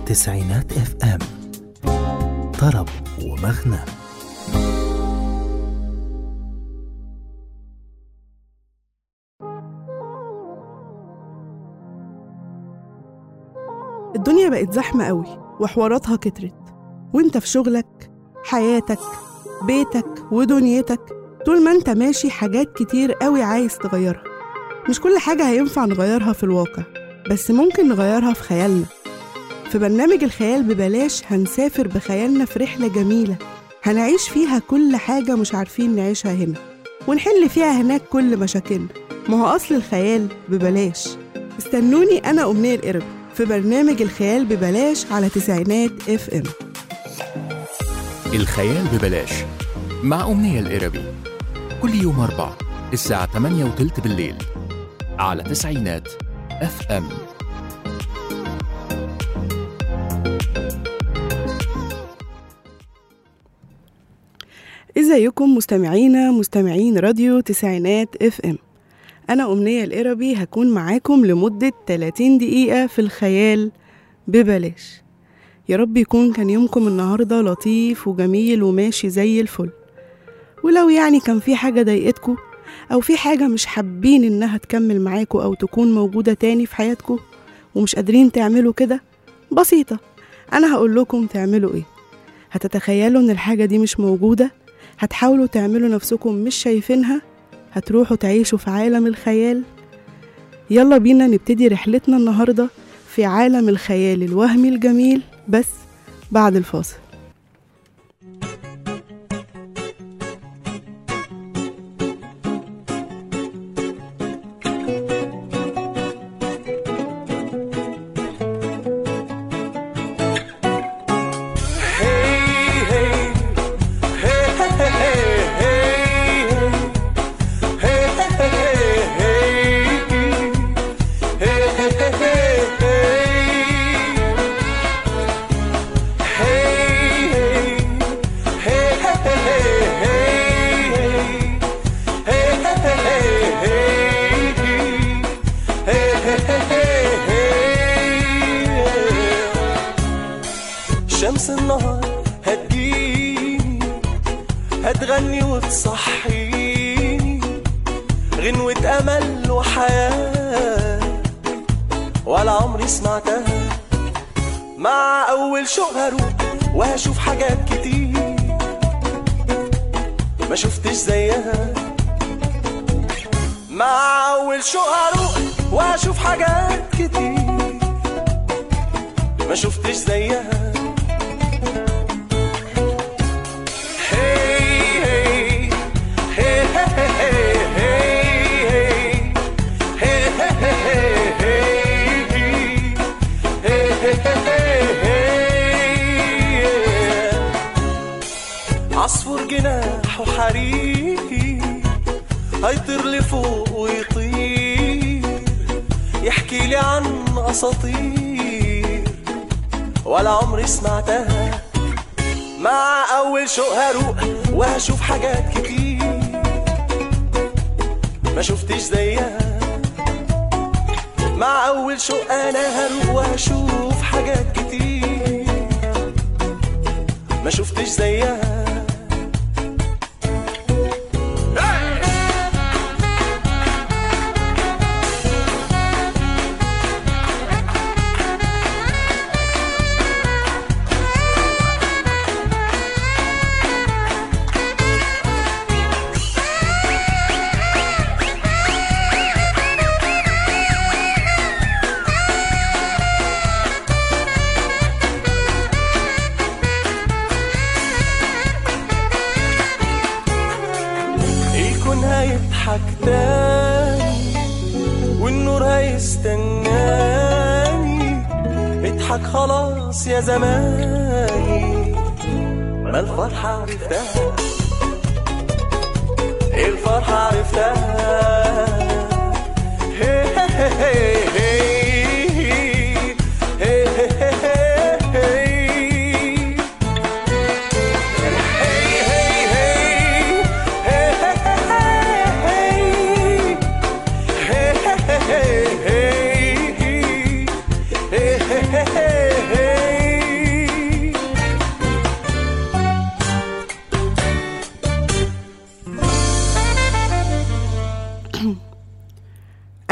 تسعينات اف ام طرب ومغنى الدنيا بقت زحمة قوي وحواراتها كترت وانت في شغلك حياتك بيتك ودنيتك طول ما انت ماشي حاجات كتير قوي عايز تغيرها مش كل حاجة هينفع نغيرها في الواقع بس ممكن نغيرها في خيالنا في برنامج الخيال ببلاش هنسافر بخيالنا في رحلة جميلة هنعيش فيها كل حاجة مش عارفين نعيشها هنا ونحل فيها هناك كل مشاكلنا ما هو أصل الخيال ببلاش استنوني أنا أمنية القرب في برنامج الخيال ببلاش على تسعينات اف ام الخيال ببلاش مع أمنية القربي كل يوم أربع الساعة 8 وتلت بالليل على تسعينات اف ام ازيكم مستمعينا مستمعين راديو تسعينات اف ام انا امنيه القربي هكون معاكم لمده 30 دقيقه في الخيال ببلاش يا رب يكون كان يومكم النهارده لطيف وجميل وماشي زي الفل ولو يعني كان في حاجه ضايقتكم او في حاجه مش حابين انها تكمل معاكم او تكون موجوده تاني في حياتكم ومش قادرين تعملوا كده بسيطه انا هقول لكم تعملوا ايه هتتخيلوا ان الحاجه دي مش موجوده هتحاولوا تعملوا نفسكم مش شايفينها هتروحوا تعيشوا في عالم الخيال يلا بينا نبتدي رحلتنا النهاردة في عالم الخيال الوهمي الجميل بس بعد الفاصل شمس النهار هتجيني هتغني وتصحيني غنوة أمل وحياة ولا عمري سمعتها مع أول شوق هروح وهشوف حاجات كتير ما شفتش زيها مع أول شوق هروح وهشوف حاجات كتير ما شفتش زيها Hey, hey, hey, hey, hey, hey, hey, hey, hey, hey, hey, hey, عصفور جناحه حريقي هيطير لفوق ويطير يحكي لي عن اساطير ولا عمري سمعتها مع اول شوق هروق وهشوف حاجات كتير ما شفتش زيها مع اول شوق انا هروق وهشوف حاجات كتير ما شفتش زيها الكون هيضحك تاني والنور هيستناني اضحك خلاص يا زماني ما الفرحة عرفتها الفرحة عرفتها هي هي هي هي هي هي hey, hey, hey, hey, hey, hey, hey, hey, hey,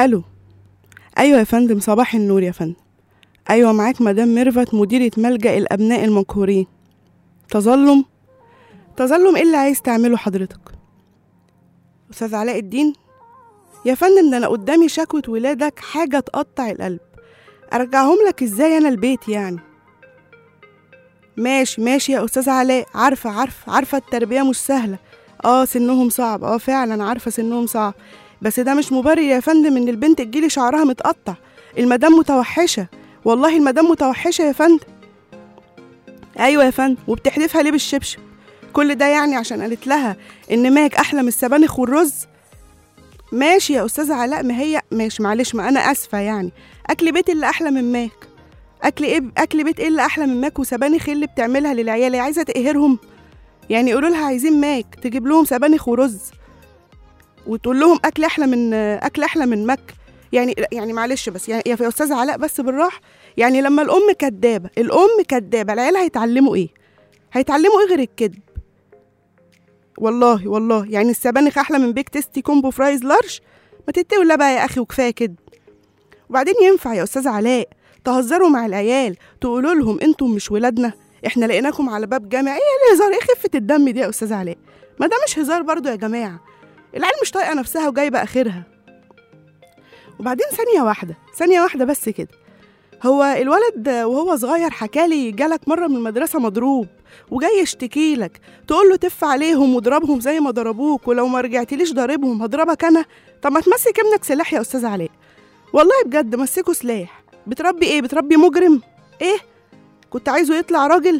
الو ايوه يا فندم صباح النور يا فندم ايوه معاك مدام ميرفت مديرة ملجأ الابناء المقهورين تظلم تظلم ايه اللي عايز تعمله حضرتك استاذ علاء الدين يا فندم ده انا قدامي شكوى ولادك حاجه تقطع القلب ارجعهم لك ازاي انا البيت يعني ماشي ماشي يا استاذ علاء عارفه عارفه عارفه التربيه مش سهله اه سنهم صعب اه فعلا عارفه سنهم صعب بس ده مش مبرر يا فندم ان البنت تجيلي شعرها متقطع المدام متوحشه والله المدام متوحشه يا فندم ايوه يا فندم وبتحدفها ليه بالشبشب كل ده يعني عشان قالت لها ان ماك احلى من السبانخ والرز ماشي يا استاذه علاء ما هي ماشي معلش ما انا اسفه يعني اكل بيت اللي احلى من ماك اكل ايه اكل بيت ايه اللي احلى من ماك وسبانخ ايه اللي بتعملها للعيال هي عايزه تقهرهم يعني يقولوا لها عايزين ماك تجيب لهم سبانخ ورز وتقول لهم اكل احلى من اكل احلى من ماك يعني يعني معلش بس يعني يا استاذه علاء بس بالراحه يعني لما الام كدابه الام كدابه العيال هيتعلموا ايه هيتعلموا ايه غير الكذب والله والله يعني السبانخ احلى من بيك تيستي كومبو فرايز لارج ما تتقوا الله بقى يا اخي وكفايه كده وبعدين ينفع يا استاذ علاء تهزروا مع العيال تقولوا لهم انتم مش ولادنا احنا لقيناكم على باب جامع ايه الهزار ايه خفه الدم دي يا استاذ علاء ما ده مش هزار برضو يا جماعه العيال مش طايقه نفسها وجايبه اخرها وبعدين ثانيه واحده ثانيه واحده بس كده هو الولد وهو صغير حكالي جالك مره من المدرسه مضروب وجاي يشتكي لك تقول له تف عليهم واضربهم زي ما ضربوك ولو ما رجعتليش ضاربهم هضربك انا طب ما تمسك ابنك سلاح يا استاذ علاء والله بجد مسكه سلاح بتربي ايه بتربي مجرم ايه كنت عايزه يطلع راجل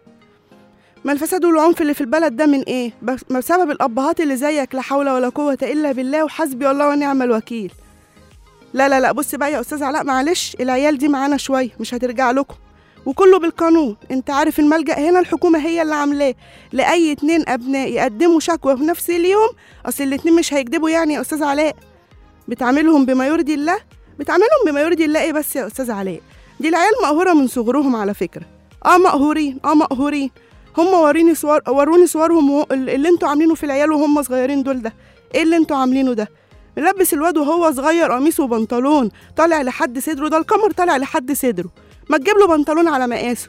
ما الفساد والعنف اللي في البلد ده من ايه بس- بسبب الابهات اللي زيك لا حول ولا قوه الا بالله وحسبي الله ونعم الوكيل لا لا لا بص بقى يا استاذ علاء معلش العيال دي معانا شويه مش هترجع لكم وكله بالقانون انت عارف الملجأ هنا الحكومة هي اللي عاملاه لأي اتنين أبناء يقدموا شكوى في نفس اليوم أصل الاتنين مش هيكدبوا يعني يا أستاذ علاء بتعاملهم بما يرضي الله بتعاملهم بما يرضي الله ايه بس يا أستاذ علاء دي العيال مقهورة من صغرهم على فكرة اه مقهورين اه مقهورين هم وريني صور وروني صورهم وهو- اللي انتوا عاملينه في العيال وهم صغيرين دول ده ايه اللي انتوا عاملينه ده ملبس الواد وهو صغير قميص وبنطلون طالع لحد صدره ده القمر طالع لحد صدره ما تجيب له بنطلون على مقاسه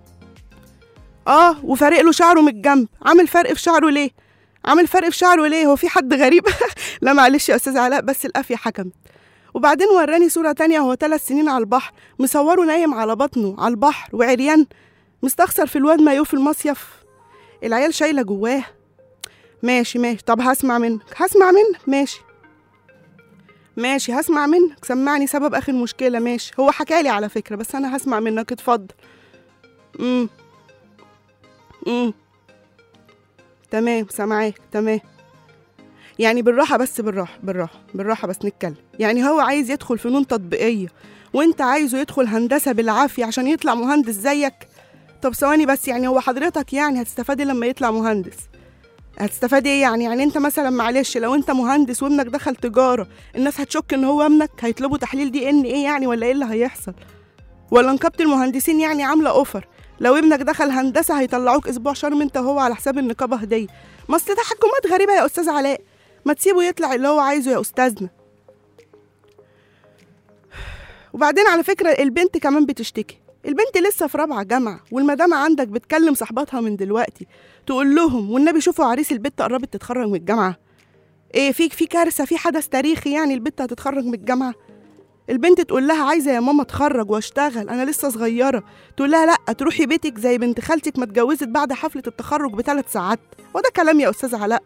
اه وفارق له شعره من الجنب عامل فرق في شعره ليه عامل فرق في شعره ليه هو في حد غريب لا معلش يا استاذ علاء بس القافيه حكمت وبعدين وراني صورة تانية وهو ثلاث سنين على البحر مصوره نايم على بطنه على البحر وعريان مستخسر في الواد مايوه في المصيف العيال شايلة جواه ماشي ماشي طب هسمع منك هسمع منك ماشي ماشي هسمع منك سمعني سبب اخر مشكلة ماشي هو حكالي على فكرة بس انا هسمع منك اتفضل امم امم تمام سامعاك تمام يعني بالراحة بس بالراحة بالراحة بالراحة بس نتكلم يعني هو عايز يدخل فنون تطبيقية وانت عايزه يدخل هندسة بالعافية عشان يطلع مهندس زيك طب ثواني بس يعني هو حضرتك يعني هتستفادي لما يطلع مهندس هتستفادي ايه يعني يعني انت مثلا معلش لو انت مهندس وابنك دخل تجارة الناس هتشك ان هو ابنك هيطلبوا تحليل دي ان ايه يعني ولا ايه اللي هيحصل ولا نقابة المهندسين يعني عاملة اوفر لو ابنك دخل هندسة هيطلعوك اسبوع شرم انت وهو على حساب النقابة هدية ما اصل تحكمات غريبة يا استاذ علاء ما تسيبه يطلع اللي هو عايزه يا استاذنا وبعدين على فكرة البنت كمان بتشتكي البنت لسه في رابعة جامعة والمدام عندك بتكلم صاحباتها من دلوقتي تقول لهم والنبي شوفوا عريس البت قربت تتخرج من الجامعة ايه في في كارثة في حدث تاريخي يعني البت هتتخرج من الجامعة البنت تقول لها عايزة يا ماما اتخرج واشتغل انا لسه صغيرة تقول لها لا تروحي بيتك زي بنت خالتك ما اتجوزت بعد حفلة التخرج بثلاث ساعات وده كلام يا استاذ علاء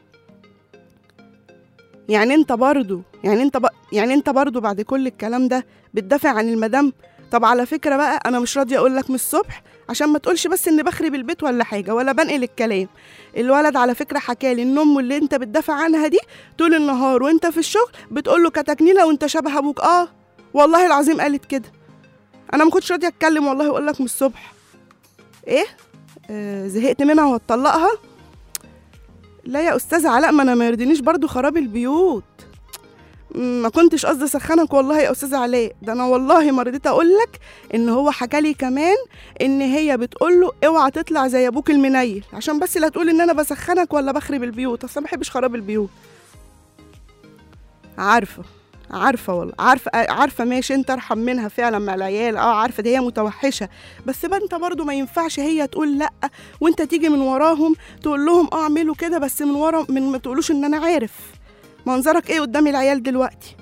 يعني انت برضو يعني انت ب... يعني انت برضو بعد كل الكلام ده بتدافع عن المدام طب على فكرة بقى انا مش راضية اقول لك من الصبح عشان ما تقولش بس ان بخرب البيت ولا حاجة ولا بنقل الكلام الولد على فكرة حكالي ان امه اللي انت بتدافع عنها دي طول النهار وانت في الشغل بتقول له كتكنيلة وانت شبه ابوك اه والله العظيم قالت كده انا ما كنتش راضية اتكلم والله اقول لك من الصبح ايه آه زهقت منها وهتطلقها لا يا استاذ علاء ما انا ما يرضينيش برضو خراب البيوت م، ما كنتش قصدي اسخنك والله يا استاذ علاء ده انا والله ما رضيت اقول لك ان هو حكالي كمان ان هي بتقول له اوعى تطلع زي ابوك المنيل عشان بس لا تقول ان انا بسخنك ولا بخرب البيوت اصل ما بحبش خراب البيوت عارفه عارفه والله عارفه عارفه ماشي انت ارحم منها فعلا مع العيال اه عارفه دي هي متوحشه بس بقى انت برضو ما ينفعش هي تقول لا وانت تيجي من وراهم تقول لهم اه اعملوا كده بس من ورا من ما تقولوش ان انا عارف منظرك ايه قدام العيال دلوقتي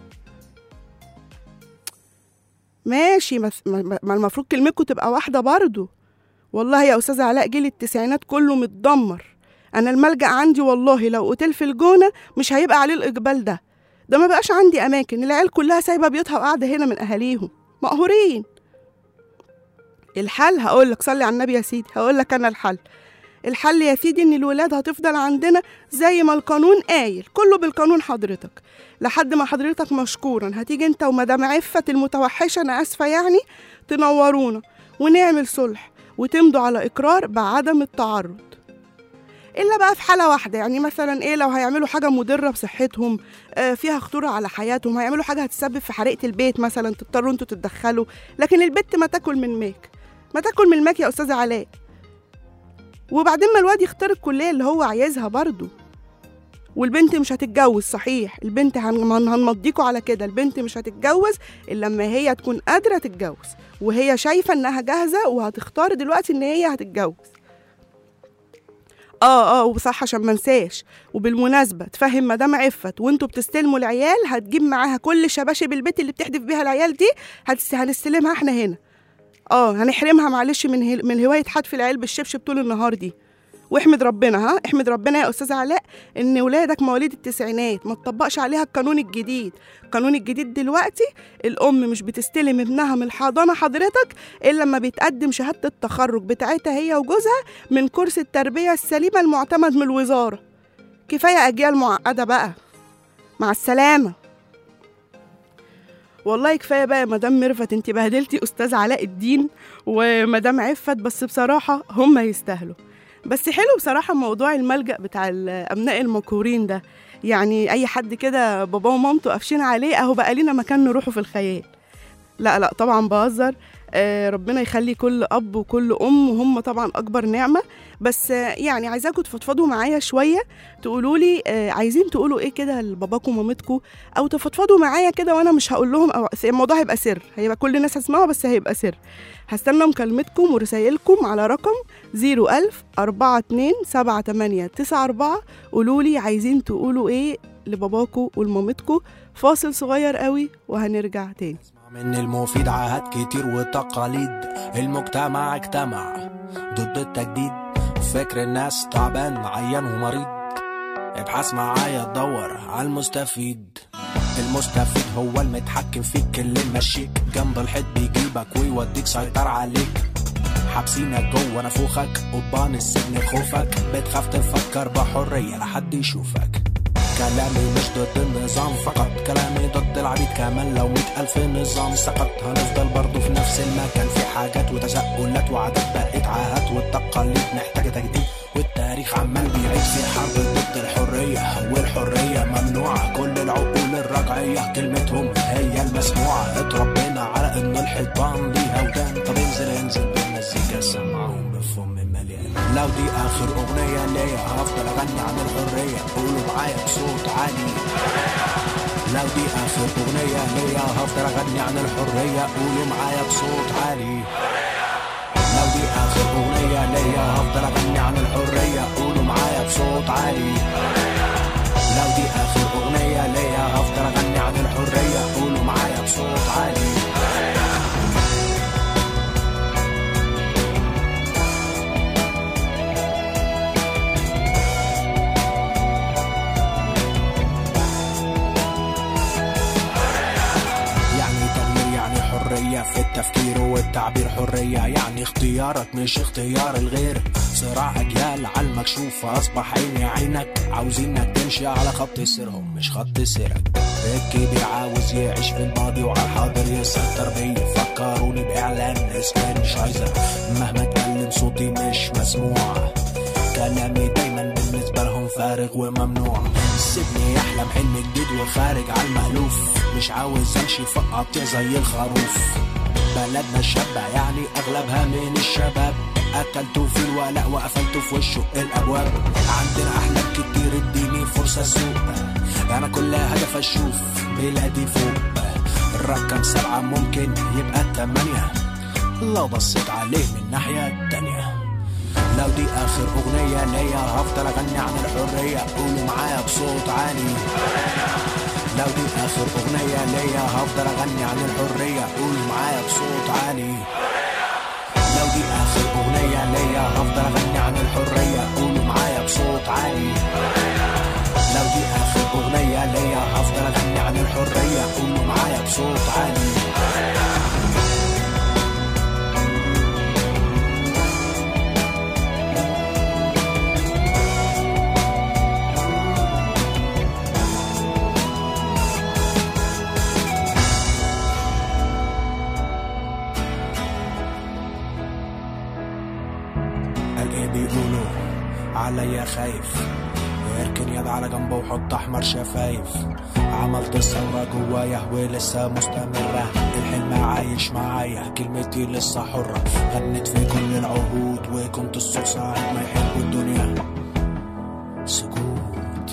ماشي بس ما ما المفروض كلمتكم تبقى واحده برضو والله يا استاذه علاء جيل التسعينات كله متدمر انا الملجأ عندي والله لو اوتيل في الجونه مش هيبقى عليه الاقبال ده ده ما بقاش عندي اماكن العيال كلها سايبه بيوتها وقاعده هنا من اهاليهم مقهورين الحل هقول لك صلي على النبي يا سيدي هقول لك انا الحل الحل يا سيدي ان الولاد هتفضل عندنا زي ما القانون قايل كله بالقانون حضرتك لحد ما حضرتك مشكورا هتيجي انت ومدام عفت المتوحشه انا اسفه يعني تنورونا ونعمل صلح وتمضوا على اقرار بعدم التعرض الا بقى في حاله واحده يعني مثلا ايه لو هيعملوا حاجه مضره بصحتهم آه فيها خطوره على حياتهم هيعملوا حاجه هتسبب في حريقه البيت مثلا تضطروا انتوا تتدخلوا لكن البت ما تاكل من ماك ما تاكل من الماك يا استاذه علاء وبعدين ما الواد يختار الكليه اللي هو عايزها برضه والبنت مش هتتجوز صحيح البنت هن- هن- هنمضيكوا على كده البنت مش هتتجوز الا لما هي تكون قادره تتجوز وهي شايفه انها جاهزه وهتختار دلوقتي ان هي هتتجوز اه اه وصح عشان ما انساش وبالمناسبه تفهم مدام عفت وانتوا بتستلموا العيال هتجيب معاها كل شباشب البيت اللي بتحدف بيها العيال دي هتس... هنستلمها احنا هنا اه هنحرمها معلش من هي... من هوايه حتف العيال بالشبشب طول النهار دي واحمد ربنا ها احمد ربنا يا استاذ علاء ان ولادك مواليد التسعينات ما تطبقش عليها القانون الجديد القانون الجديد دلوقتي الام مش بتستلم ابنها من الحضانه حضرتك الا لما بيتقدم شهاده التخرج بتاعتها هي وجوزها من كورس التربيه السليمه المعتمد من الوزاره كفايه اجيال معقده بقى مع السلامه والله كفايه بقى يا مدام ميرفت انت بهدلتي استاذ علاء الدين ومدام عفت بس بصراحه هم يستاهلوا بس حلو بصراحه موضوع الملجأ بتاع الابناء المكورين ده يعني اي حد كده باباه ومامته قافشين عليه اهو بقى لينا مكان نروحه في الخيال لا لا طبعا بهزر آه ربنا يخلي كل اب وكل ام وهم طبعا اكبر نعمه بس آه يعني عايزاكم تفضفضوا معايا شويه تقولوا لي آه عايزين تقولوا ايه كده لباباكم ومامتكم او تفضفضوا معايا كده وانا مش هقول لهم أو الموضوع هيبقى سر هيبقى كل الناس هتسمعه بس هيبقى سر هستنى مكالمتكم ورسايلكم على رقم 01000 42 78 94 قولوا لي عايزين تقولوا ايه لباباكم ولمامتكم فاصل صغير قوي وهنرجع تاني اسمع من المفيد عهد كتير وتقاليد المجتمع اجتمع ضد التجديد فكر الناس تعبان عيان ومريض ابحث معايا تدور على المستفيد المستفيد هو المتحكم فيك اللي ماشيك جنب الحيط بيجيبك ويوديك سيطر عليك حابسينك جوه نافوخك قضبان السجن خوفك بتخاف تفكر بحرية لحد يشوفك كلامي مش ضد النظام فقط كلامي ضد العبيد كمان لو مئة ألف نظام سقط هنفضل برضو في نفس المكان في حاجات وتساؤلات وعادات بقت عاهات والتقاليد محتاجة تجديد والتاريخ عمال بيعيد في حرب ضد الحرية والحرية ممنوعة كل العقول الرجعية كلمتهم هي المسموعة اتربينا على ان الحيطان ليها ودان طب انزل انزل بالمزيكا سمعهم بفم مليان لو دي اخر اغنية ليا هفضل اغني عن الحرية قولوا معايا بصوت عالي لو دي اخر اغنية ليا هفضل اغني عن الحرية قولوا معايا بصوت عالي لو دي اخر اغنية ليا هفضل اغني عن الحرية قولوا معايا بصوت عالي لو دي اخر اغنية ليا هفضل اغني عن الحرية قولوا معايا بصوت عالي يعني تغيير يعني حرية في التفكير والتعبير حرية يعني اختيارك مش اختيار الغير صراع أجيال على المكشوف أصبح عيني عينك عاوزينك تمشي على خط سيرهم مش خط سيرك الكبير عاوز يعيش في الماضي وعلى الحاضر يسيطر بيا فكروني بإعلان اسكان شايزر مهما اتكلم صوتي مش مسموع كلامي دايما بالنسبة لهم فارغ وممنوع سيبني احلم حلم جديد وخارج على المألوف مش عاوز امشي في قطيع زي الخروف بلدنا الشابة يعني اغلبها من الشباب قتلته في الولاء وقفلته في وشه الابواب عندنا احلام كتير اديني اديني فرصة اسوق انا كل هدف اشوف بلادي فوق الرقم سبعة ممكن يبقى تمانية لو بصيت عليه من ناحية تانية لو دي اخر اغنية ليا هفضل اغني عن الحرية قولوا معايا بصوت عالي لو دي اخر اغنية ليا هفضل اغني عن الحرية قولوا معايا بصوت عالي لو دي اخر اغنية ليا هفضل اغني عن الحرية قولوا معايا بصوت عالي لو دي اخر اغنية ليا هفضل اغني عن الحرية قولوا معايا بصوت عالي قال ايه بيقولوا عليا خايف اركن يد على جنبه وحط احمر شفايف عملت الثورة جوايا ولسه مستمرة الحلم عايش معايا كلمتي لسه حرة غنت في كل العهود وكنت الصوت ساعة ما يحبوا الدنيا سكوت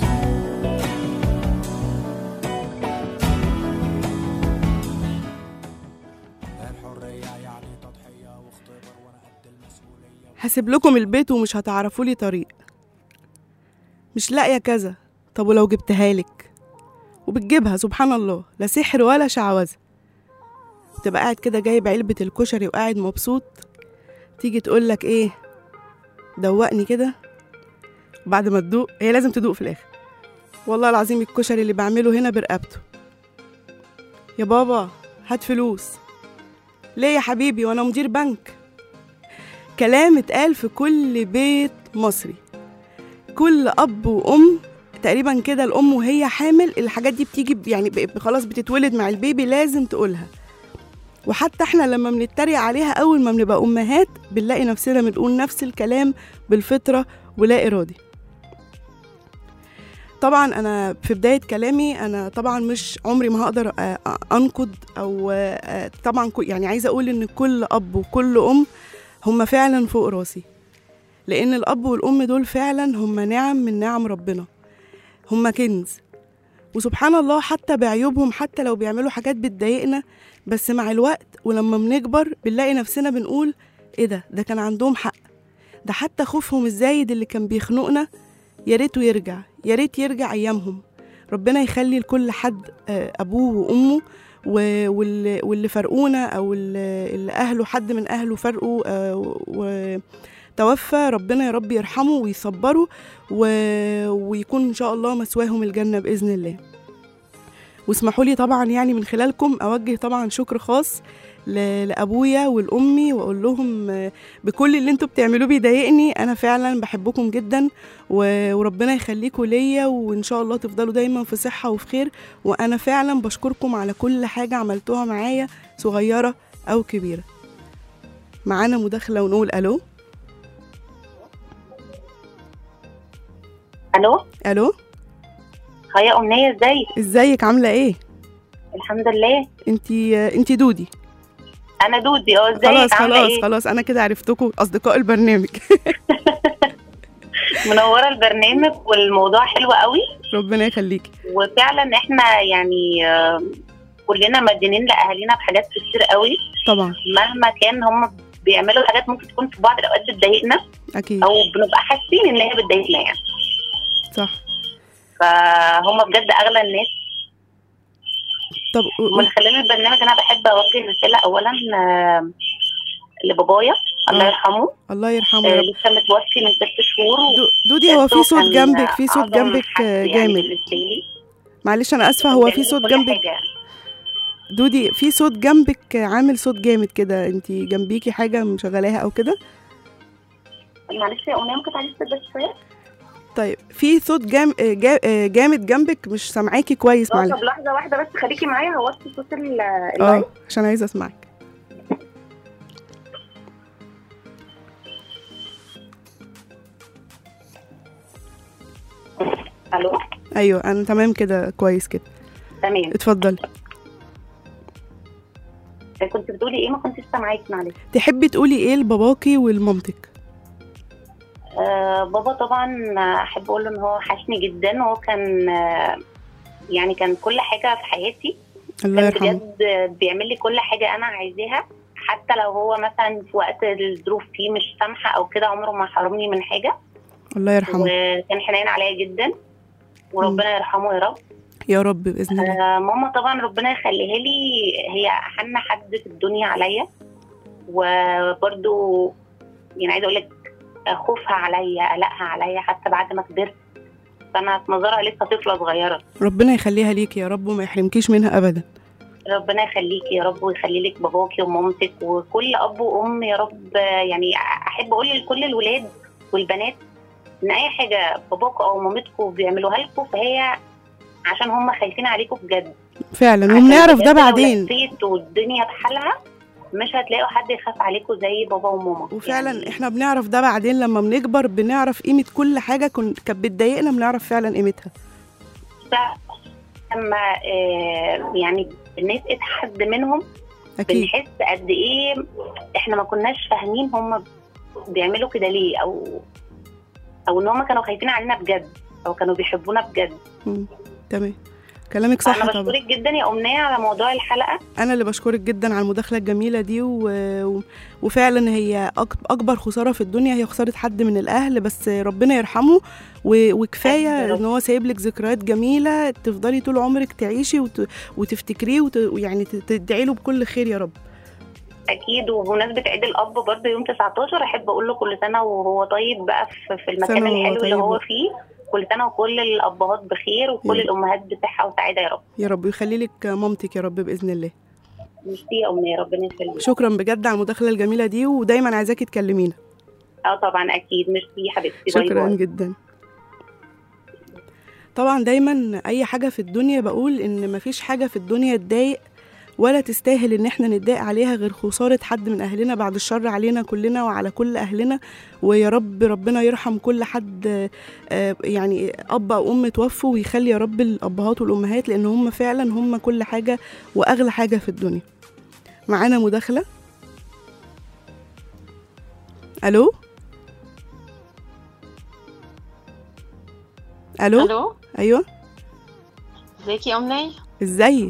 الحرية يعني تضحية واختبار وانا قد المسؤولية هسيب لكم البيت ومش هتعرفوا لي طريق مش لاقيه كذا طب ولو جبتها لك وبتجيبها سبحان الله لا سحر ولا شعوذه تبقى قاعد كده جايب علبه الكشري وقاعد مبسوط تيجي تقول لك ايه دوقني كده وبعد ما تدوق هي لازم تدوق في الاخر والله العظيم الكشري اللي بعمله هنا برقبته يا بابا هات فلوس ليه يا حبيبي وانا مدير بنك كلام اتقال في كل بيت مصري كل اب وام تقريبا كده الام وهي حامل الحاجات دي بتيجي ب- يعني ب- خلاص بتتولد مع البيبي لازم تقولها وحتى احنا لما بنتريق عليها اول ما بنبقى امهات بنلاقي نفسنا بنقول نفس الكلام بالفطره ولا ارادي طبعا انا في بدايه كلامي انا طبعا مش عمري ما هقدر آه، آه، انقد او آه، آه، طبعا كو- يعني عايزه اقول ان كل اب وكل ام هم فعلا فوق راسي لان الاب والام دول فعلا هم نعم من نعم ربنا هم كنز وسبحان الله حتى بعيوبهم حتى لو بيعملوا حاجات بتضايقنا بس مع الوقت ولما بنكبر بنلاقي نفسنا بنقول ايه ده ده كان عندهم حق ده حتى خوفهم الزايد اللي كان بيخنقنا يا ريته يرجع يا ريت يرجع ايامهم ربنا يخلي لكل حد آه، ابوه وامه و- واللي واللي فرقونا او اللي اللي اهله حد من اهله فرقوا آه، وتوفى ربنا يا رب يرحمه ويصبره و- ويكون ان شاء الله مسواهم الجنه باذن الله واسمحوا لي طبعا يعني من خلالكم اوجه طبعا شكر خاص ل- لابويا والامي واقول لهم آه، بكل اللي انتوا بتعملوه بيضايقني انا فعلا بحبكم جدا و- وربنا يخليكم ليا وان شاء الله تفضلوا دايما في صحه وفي خير وانا فعلا بشكركم على كل حاجه عملتوها معايا صغيره او كبيره معانا مداخله ونقول الو الو الو هيا امنيه ازيك ازيك عامله ايه الحمد لله انتي انتي دودي انا دودي اه ازيك خلاص عامله خلاص ايه خلاص انا كده عرفتكم اصدقاء البرنامج منوره البرنامج والموضوع حلو قوي ربنا يخليكي وفعلا احنا يعني آه، كلنا مدينين لاهالينا بحاجات كتير قوي طبعا مهما كان هم بيعملوا حاجات ممكن تكون في بعض الاوقات بتضايقنا اكيد او بنبقى حاسين ان هي بتضايقنا يعني صح فهم بجد اغلى الناس طب ومن خلال البرنامج انا بحب اوجه رساله اولا آه، لبابايا الله آه. يرحمه الله يرحمه يا آه، رب لسه متوفي من ست شهور دو- دودي هو في صوت كان جنبك في صوت أعظم جنبك حد آه، يعني جامد بالنسبة لي. معلش انا اسفه هو في بيعمل صوت كل جنبك حاجة. دودي في صوت جنبك عامل صوت جامد كده انتي جنبيكي حاجه مشغلاها او كده معلش يا أغنية ممكن تعلي الصوت بس شوية؟ طيب في صوت جام... آه، جا... آه، جامد جنبك مش سامعاكي كويس اه معلش طب لحظة واحدة بس خليكي معايا هوطي صوت ال- اه المايك عشان عايزه اسمعك ألو ايوه انا تمام كده كويس كده تمام اتفضلي كنت بتقولي إيه ما كنتش سامعاكي معلش تحبي تقولي ايه لباباكي ولمامتك آه بابا طبعا احب اقول له ان هو حشني جدا هو كان آه يعني كان كل حاجه في حياتي الله كان يرحمه بجد بيعمل لي كل حاجه انا عايزاها حتى لو هو مثلا في وقت الظروف فيه مش سامحه او كده عمره ما حرمني من حاجه الله يرحمه وكان حنين عليا جدا وربنا يرحمه يا رب يا رب باذن الله آه ماما طبعا ربنا يخليها لي هي احن حد في الدنيا عليا وبرده يعني عايزه اقول لك خوفها عليا قلقها عليا حتى بعد ما كبرت فانا في نظرها لسه طفله صغيره ربنا يخليها ليك يا رب وما يحرمكيش منها ابدا ربنا يخليكي يا رب ويخلي لك باباكي ومامتك وكل اب وام يا رب يعني احب اقول لكل الولاد والبنات ان اي حاجه باباكوا او مامتكوا بيعملوها لكم فهي عشان هم خايفين عليكم بجد فعلا عشان وبنعرف ده بجد لو بعدين لفيت والدنيا بحالها مش هتلاقوا حد يخاف عليكم زي بابا وماما وفعلا يعني احنا بنعرف ده بعدين لما بنكبر بنعرف قيمة كل حاجة كن- كانت بتضايقنا بنعرف فعلا قيمتها فعلا لما آه يعني بنفقد حد منهم أكيد بنحس قد ايه احنا ما كناش فاهمين هم بيعملوا كده ليه او او ان هم كانوا خايفين علينا بجد او كانوا بيحبونا بجد مم. تمام كلامك صح انا طبعا بشكرك جدا يا امنيه على موضوع الحلقه انا اللي بشكرك جدا على المداخله الجميله دي و... و- وفعلا هي أك- اكبر خساره في الدنيا هي خساره حد من الاهل بس ربنا يرحمه و... وكفايه يا رب. ان هو سايب لك ذكريات جميله تفضلي طول عمرك تعيشي وت... وتفتكريه وت... ويعني ت- تدعي له بكل خير يا رب اكيد وبمناسبه عيد الاب برضه يوم 19 احب اقول له كل سنه وهو طيب بقى في, في المكان سنة وهو الحلو اللي طيب. هو فيه كل سنه وكل الابهات بخير وكل يا. الامهات بصحه وسعاده يا رب يا رب ويخلي لك مامتك يا رب باذن الله ميرسي يا امنيه ربنا يخليك شكرا بجد على المداخله الجميله دي ودايما عايزاكي تكلمينا اه طبعا اكيد ميرسي يا حبيبتي باي شكرا باي جدا طبعا دايما اي حاجه في الدنيا بقول ان مفيش حاجه في الدنيا تضايق ولا تستاهل ان احنا نتضايق عليها غير خساره حد من اهلنا بعد الشر علينا كلنا وعلى كل اهلنا ويا رب ربنا يرحم كل حد آه، يعني اب او ام توفوا ويخلي يا رب الابهات والامهات لان هم فعلا هم كل حاجه واغلى حاجه في الدنيا معانا مداخله الو الو الو ايوه ازيك يا امنيه ازيك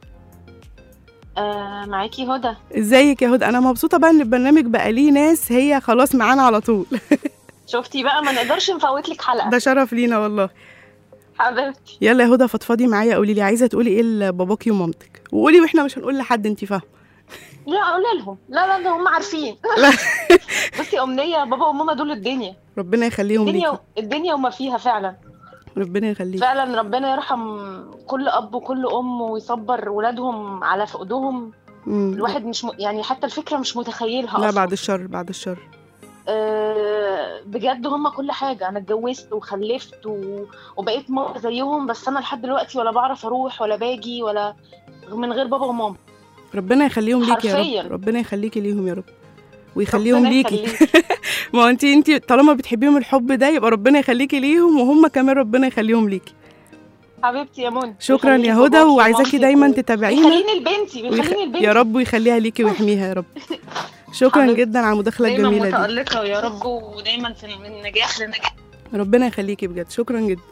آه معاكي هدى ازيك يا هدى انا مبسوطه بقى ان البرنامج بقى ليه ناس هي خلاص معانا على طول شفتي بقى ما نقدرش نفوت لك حلقه ده شرف لينا والله حبيبتي يلا يا هدى فضفضي معايا قولي لي عايزه تقولي ايه لباباكي ومامتك وقولي واحنا مش هنقول لحد انت فاهمه لا قولي لهم لا لا ده هم عارفين لا. بصي امنيه بابا وماما دول الدنيا ربنا يخليهم الدنيا ليكي الدنيا وما فيها فعلا ربنا يخليك فعلا ربنا يرحم كل اب وكل ام ويصبر ولادهم على فقدهم مم. الواحد مش م... يعني حتى الفكره مش متخيلها لا اصلا بعد الشر بعد الشر آه، بجد هم كل حاجة أنا اتجوزت وخلفت و... وبقيت ماما زيهم بس أنا لحد دلوقتي ولا بعرف أروح ولا باجي ولا من غير بابا وماما ربنا يخليهم ليكي يا حرفياً. رب ربنا يخليكي ليهم يا رب ويخليهم ربنا ليكي يخليك. ما هو انت انت طالما بتحبيهم الحب ده يبقى ربنا يخليكي ليهم وهم كمان ربنا يخليهم ليكي حبيبتي يا منى شكرا يخليك يا هدى باباكي وعايزاكي ومامتك دايما و- تتابعينا ويخليني لبنتي ويخ... ويخليني لبنتي يا رب ويخليها ليكي ويحميها يا رب شكرا حبيبتي. جدا على المداخله دايما الجميله دي متألقة يا رب ودايما في من نجاح لنجاح ربنا يخليكي بجد شكرا جدا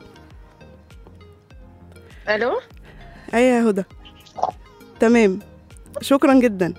ألو ايوه يا هدى تمام شكرا جدا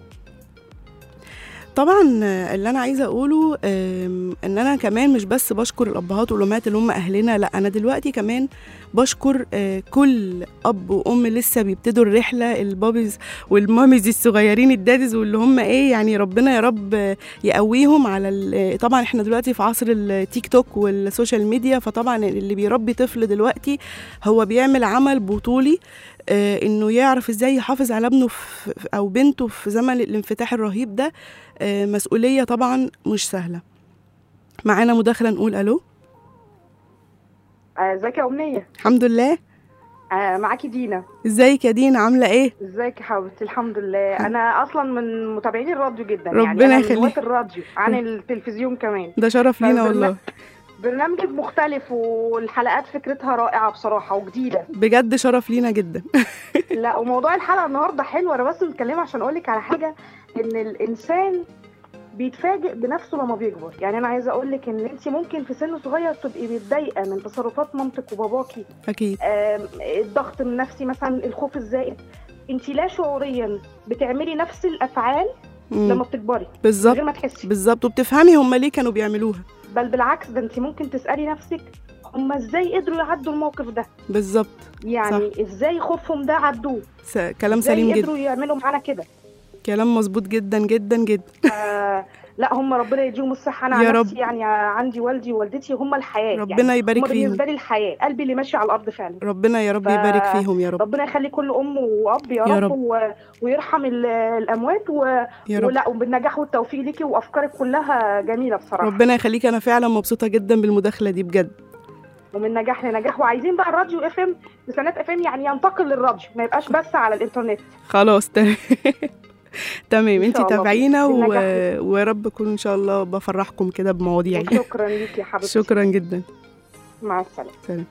طبعا آه، اللي انا عايزه اقوله آم، ان انا كمان مش بس بشكر الابهات والامهات اللي هم اهلنا لا انا دلوقتي كمان بشكر آه، كل اب وام لسه بيبتدوا الرحله البابيز والماميز الصغيرين الدادز واللي هم ايه يعني ربنا يا رب آه، يقويهم على ال- آه، طبعا احنا دلوقتي في عصر التيك توك والسوشيال ميديا فطبعا اللي بيربي طفل دلوقتي هو بيعمل عمل بطولي آه، انه يعرف ازاي يحافظ على ابنه في او بنته في زمن الانفتاح الرهيب ده آه، مسؤوليه طبعا مش سهله معانا مداخله نقول الو آه، ازيك يا أمنية الحمد لله آه، معاكي دينا ازيك يا دينا عامله ايه ازيك يا حبيبتي الحمد لله انا اصلا من متابعين الراديو جدا ربنا يعني انا من يخليك. هواة الراديو عن التلفزيون كمان ده شرف لينا فالبرنا- والله برنامجك مختلف والحلقات فكرتها رائعة بصراحة وجديدة بجد شرف لينا جدا لا وموضوع الحلقة النهاردة حلو انا بس متكلمة عشان اقولك على حاجة ان الانسان بيتفاجئ بنفسه لما بيكبر يعني انا عايزه اقول لك ان انت ممكن في سن صغير تبقي متضايقه من تصرفات مامتك وباباكي اكيد آم، الضغط النفسي مثلا الخوف الزائد انت لا شعوريا بتعملي نفس الافعال مم. لما بتكبري من بالظبط غير ما تحسي بالظبط وبتفهمي هم ليه كانوا بيعملوها بل بالعكس ده انت ممكن تسالي نفسك هم ازاي قدروا يعدوا الموقف ده بالظبط يعني ازاي خوفهم ده عدوه س- كلام سليم ازاي جدا قدروا يعملوا معانا كده كلام مظبوط جدا جدا جدا آه لا هم ربنا يديهم الصحه انا يا عن رب. نفسي يعني عندي والدي ووالدتي هم الحياه ربنا يعني يبارك هم بالنسبه فيهم لي الحياه قلبي اللي ماشي على الارض فعلا ربنا يا رب ف- يبارك فيهم يا رب ربنا يخلي كل ام واب يا, يا رب, رب. و... ويرحم ال- الاموات و... يا رب ولا وبالنجاح والتوفيق ليكي وافكارك كلها جميله بصراحه ربنا يخليك انا فعلا مبسوطه جدا بالمداخله دي بجد ومن نجاح لنجاح وعايزين بقى الراديو اف ام لسانات اف ام يعني ينتقل للراديو ما يبقاش بس على الانترنت خلاص تمام تمام إن انت شاء الله. تابعينا و... بالنجاح ليكم. ويا رب اكون ان شاء الله بفرحكم كده بمواضيعي شكرا ليكي يا حبيبتي شكرا جدا مع السلامه سلام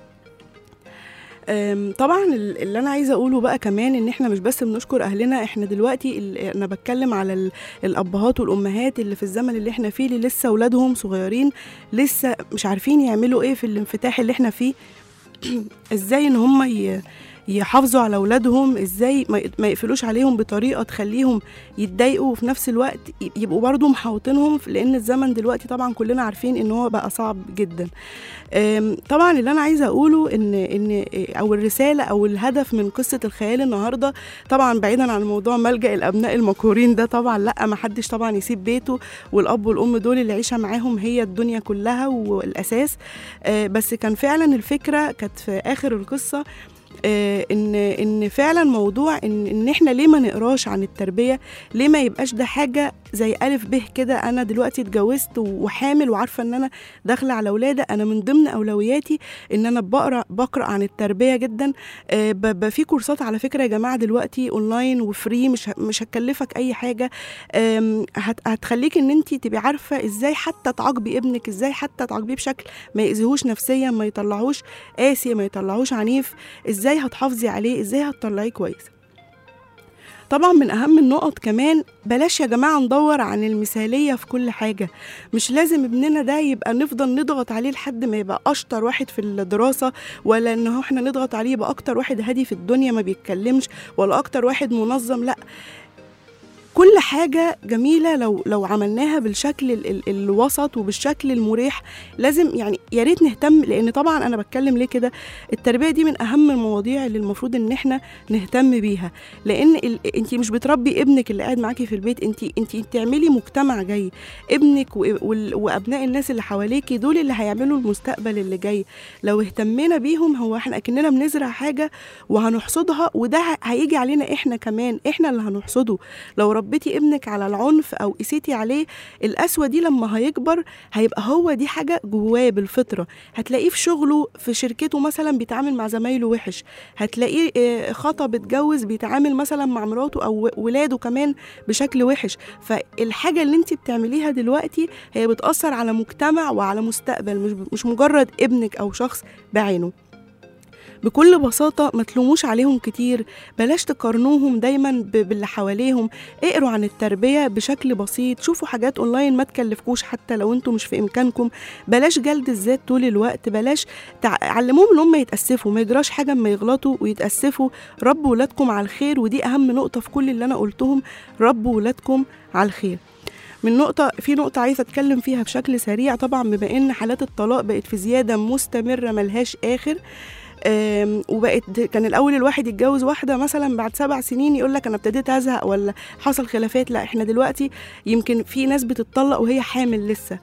أم، طبعا ال- اللي انا عايزه اقوله بقى كمان ان احنا مش بس بنشكر اهلنا احنا دلوقتي ال- انا بتكلم على ال- الابهات والامهات اللي في الزمن اللي احنا فيه اللي لسه اولادهم صغيرين لسه مش عارفين يعملوا ايه في الانفتاح اللي احنا فيه ازاي ان هم ي... يحافظوا على اولادهم ازاي ما ي- ما يقفلوش عليهم بطريقه تخليهم يتضايقوا وفي نفس الوقت ي- يبقوا برضو محاوطينهم لان الزمن دلوقتي طبعا كلنا عارفين ان هو بقى صعب جدا أم، طبعا اللي انا عايزه اقوله ان ان او الرساله او الهدف من قصه الخيال النهارده طبعا بعيدا عن موضوع ملجا الابناء المكورين ده طبعا لا ما حدش طبعا يسيب بيته والاب والام دول اللي عيشه معاهم هي الدنيا كلها والاساس آه، بس كان فعلا الفكره كانت في اخر القصه آه، ان ان فعلا موضوع ان ان احنا ليه ما نقراش عن التربيه ليه ما يبقاش ده حاجه زي الف ب كده انا دلوقتي اتجوزت وحامل وعارفه ان انا داخله على ولاده انا من ضمن اولوياتي ان انا بقرا بقرا عن التربيه جدا آه، ب- ب- في كورسات على فكره يا جماعه دلوقتي اونلاين وفري مش ه- مش هتكلفك اي حاجه آم، هت- هتخليك ان انت تبقي عارفه ازاي حتى تعاقبي ابنك ازاي حتى تعاقبيه بشكل ما يأذيهوش نفسيا ما يطلعوش قاسي ما يطلعوش عنيف ازاي هتحافظي عليه ازاي هتطلعيه كويس طبعا من اهم النقط كمان بلاش يا جماعه ندور عن المثاليه في كل حاجه مش لازم ابننا ده يبقى نفضل نضغط عليه لحد ما يبقى اشطر واحد في الدراسه ولا ان هو احنا نضغط عليه يبقى اكتر واحد هادي في الدنيا ما بيتكلمش ولا اكتر واحد منظم لا كل حاجة جميلة لو لو عملناها بالشكل ال ال الوسط وبالشكل المريح لازم يعني يا ريت نهتم لأن طبعا أنا بتكلم ليه كده التربية دي من أهم المواضيع اللي المفروض إن إحنا نهتم بيها لأن ال- أنت مش بتربي ابنك اللي قاعد معاكي في البيت أنت أنت بتعملي مجتمع جاي ابنك و- وال- وأبناء الناس اللي حواليكي دول اللي هيعملوا المستقبل اللي جاي لو اهتمينا بيهم هو احنا أكننا بنزرع حاجة وهنحصدها وده ه- هيجي علينا احنا كمان احنا اللي هنحصده لو ربيتي ابنك على العنف او قسيتي عليه القسوه دي لما هيكبر هيبقى هو دي حاجه جواه بالفطره هتلاقيه في شغله في شركته مثلا بيتعامل مع زمايله وحش هتلاقيه آه، خطب اتجوز بيتعامل مثلا مع مراته او ولاده كمان بشكل وحش فالحاجه اللي انت بتعمليها دلوقتي هي بتاثر على مجتمع وعلى مستقبل مش مش مجرد ابنك او شخص بعينه بكل بساطة ما تلوموش عليهم كتير بلاش تقارنوهم دايما ب- باللي حواليهم اقروا عن التربية بشكل بسيط شوفوا حاجات اونلاين ما تكلفكوش حتى لو انتم مش في امكانكم بلاش جلد الذات طول الوقت بلاش تع- علموهم ان هم يتأسفوا ما يجراش حاجة اما يغلطوا ويتأسفوا ربوا ولادكم على الخير ودي اهم نقطة في كل اللي انا قلتهم ربوا ولادكم على الخير من نقطة في نقطة عايزة أتكلم فيها بشكل سريع طبعا بما إن حالات الطلاق بقت في زيادة مستمرة ملهاش آخر آم، وبقت كان الاول الواحد يتجوز واحده مثلا بعد سبع سنين يقول لك انا ابتديت ازهق ولا حصل خلافات لا احنا دلوقتي يمكن في ناس بتتطلق وهي حامل لسه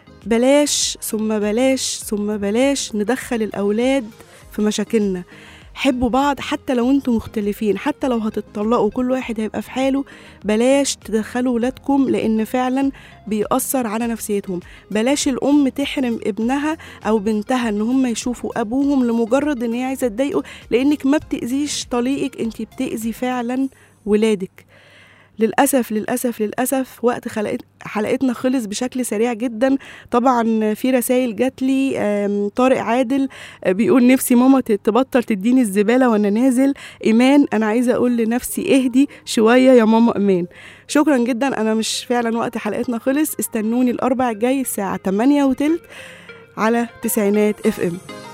بلاش ثم بلاش ثم بلاش ندخل الاولاد في مشاكلنا حبوا بعض حتى لو انتم مختلفين حتى لو هتتطلقوا كل واحد هيبقى في حاله بلاش تدخلوا ولادكم لان فعلا بيأثر على نفسيتهم بلاش الام تحرم ابنها او بنتها ان هم يشوفوا ابوهم لمجرد ان هي عايزه تضايقه لانك ما بتاذيش طليقك انت بتاذي فعلا ولادك للأسف للأسف للأسف وقت خلقت حلقتنا خلص بشكل سريع جدا طبعا في رسائل جات لي آم، طارق عادل آه، بيقول نفسي ماما ت- تبطل تديني الزبالة وأنا نازل إيمان أنا عايزة أقول لنفسي اهدي شوية يا ماما إيمان شكرا جدا أنا مش فعلا وقت حلقتنا خلص استنوني الأربع الجاي الساعة 8 وتلت على تسعينات اف ام